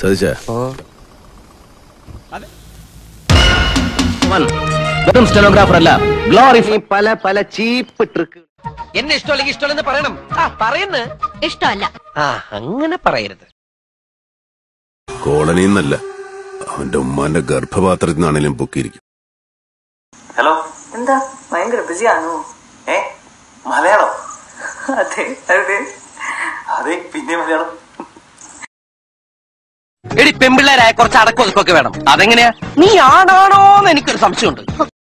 സതിച്ച വെറും സ്റ്റെനോഗ്രാഫർ അല്ല ഗ്ലോറിഫൈ പല പല ചീപ്പ് ട്രിക്ക് എന്നെ ഇഷ്ടമല്ലെങ്കിൽ ഇഷ്ടമല്ലെന്ന് പറയണം ആ പറയുന്നു ഇഷ്ടമല്ല ആ അങ്ങനെ പറയരുത് കോളനിയിൽ നിന്നല്ല അവന്റെ ഉമ്മാന്റെ ഗർഭപാത്രത്തിൽ നിന്നാണേലും പൊക്കിയിരിക്കും ഹലോ എന്താ ഭയങ്കര ബിസിയാണോ ഏ മലയാളം അതെ അതെ അതെ പിന്നെ മലയാളം എടി പെമ്പിള്ളേരായ കുറച്ച് അടക്കൊതുക്കൊക്കെ വേണം അതെങ്ങനെയാ നീ ആണാണോന്ന് എനിക്കൊരു സംശയമുണ്ട്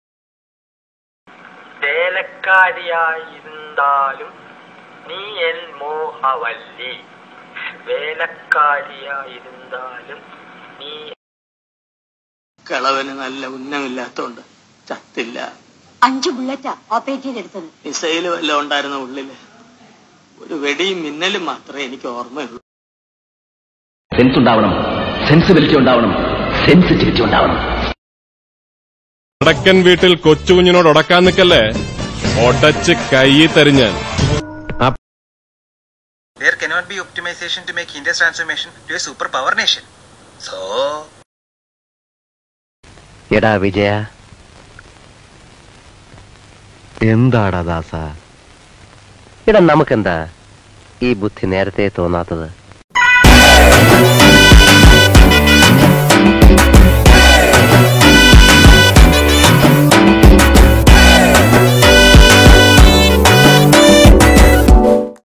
വേലക്കാരിയായിരുന്നാലും നീ എൽ മോഹവല്ലി വേലക്കാരിയായിരുന്നാലും നീ കിളവന് നല്ല ഉന്നമില്ലാത്തോണ്ട് ചത്തില്ല അഞ്ചു ബുള്ളറ്റാ ഓപ്പറേറ്റ് ചെയ്തെടുത്തത് മിസൈല് വല്ലതും ഉണ്ടായിരുന്ന ഉള്ളില് ഒരു വെടിയും മിന്നലും മാത്രമേ എനിക്ക് ഓർമ്മയുള്ളൂ സെൻസ് ഉണ്ടാവണം സെൻസിബിലിറ്റി ഉണ്ടാവണം സെൻസിറ്റിവിറ്റി ഉണ്ടാവണം വടക്കൻ വീട്ടിൽ കൊച്ചുകുഞ്ഞിനോട് ഉടക്കാൻ നിൽക്കല്ലേ ഒടച്ച് കൈ തരിഞ്ഞാൻ There cannot be optimization to make India's transformation to a superpower nation. So, എടാ വിജയ എന്താടാ ദാസ എടാ നമുക്കെന്താ ഈ ബുദ്ധി നേരത്തെ തോന്നാത്തത്